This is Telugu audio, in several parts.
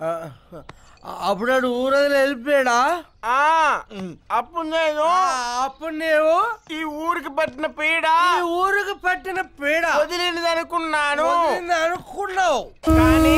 ఆ, అప్పుడు వాడు ఊరదిలో వెళ్ళిపోయాడా ఆ, అప్పుడు నేను అప్పుడు నేను ఈ ఊరికి పట్టిన పీడ ఈ ఊరికి పట్టిన పీడ వదిలినది అనుకున్నాను వదిలింది అనుకున్నావు కానీ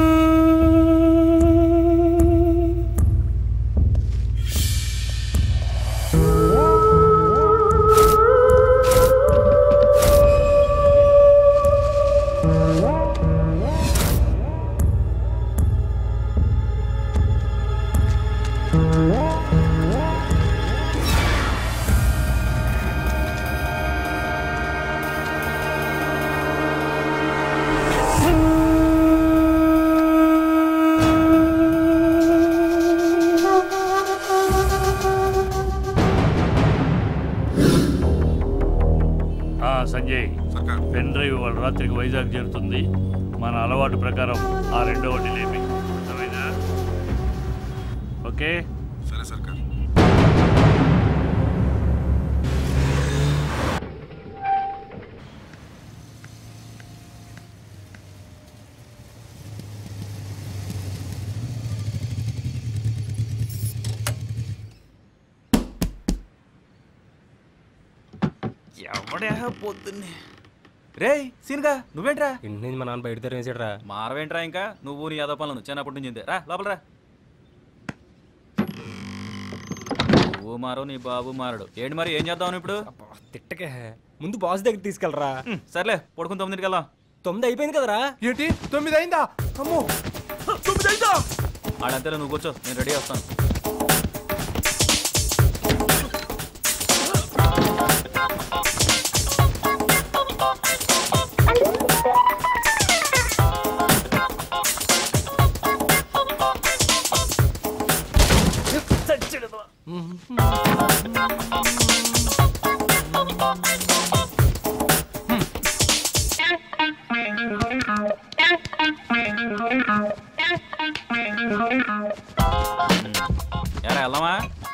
ఆ, సంజయ్ పెన్ డ్రైవ్ వాళ్ళ రాత్రికి వైజాగ్ చేరుతుంది మన అలవాటు ప్రకారం ఆ రెండో ఒకటి లేపి అర్థమైందా ఓకే సరే సర్కార్ ఎవడే పొద్దున్నే రే సీన్గా నువ్వేంట్రా ఇంటి నుంచి మా నాన్న బయట తెరవేసాడు మారవేంట్రా ఇంకా నువ్వు నీ యాదవ పనులను చిన్నప్పటి నుంచి ఇంతే. రా లోపల రా నువ్వు మారవు నీ బాబు మారడు ఏంటి మరి ఏం చేద్దాం ఇప్పుడు తిట్టకే ముందు బాస్ దగ్గర తీసుకెళ్ళరా హ్మ్, సర్లే పడుకుని తొమ్మిదింటికి వెళ్దాం తొమ్మిది అయిపోయింది కదరా ఏంటి తొమ్మిది అయిందా అమ్మో ఆడంతేలే నువ్వు కూర్చో నేను రెడీ వస్తాను ఎరా వెళ్దామా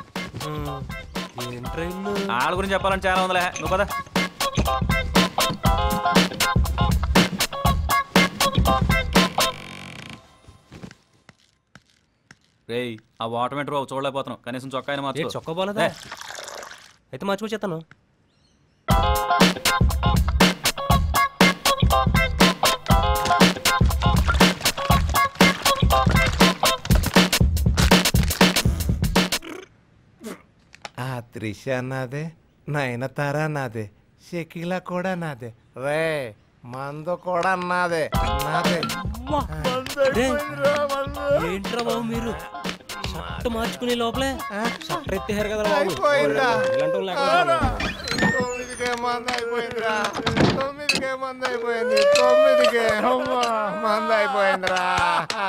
ఏం ట్రైన్ ఆడ గురించి చెప్పాలంటే చాలా ఉందిలే నువ్వు పద రేయ్ ఆ వాటర్ మీటర్ బాబు చూడలేకపోతున్నాం కనీసం చొక్కా అయినా ఏ మార్చు చొక్కా బాలేదా అయితే మర్చిపోచేస్తాను ఆ త్రిష నాదే నయనతార నాదే షకీల కూడా నాదే రే మందు కూడా నాదే నాదే ఏంట్రా బాబు మీరు షర్ట్ మార్చుకునే లోపలే షర్ట్ ఎత్తేసారు కదా బాబు అయిపోయిందా? ఇలాంటి వాళ్ళు లేకుండా తొమ్మిదికే మంద అయిపోయిందిరా తొమ్మిదికే మంద అయిపోయింది తొమ్మిదికే అమ్మా మంద అయిపోయిందిరా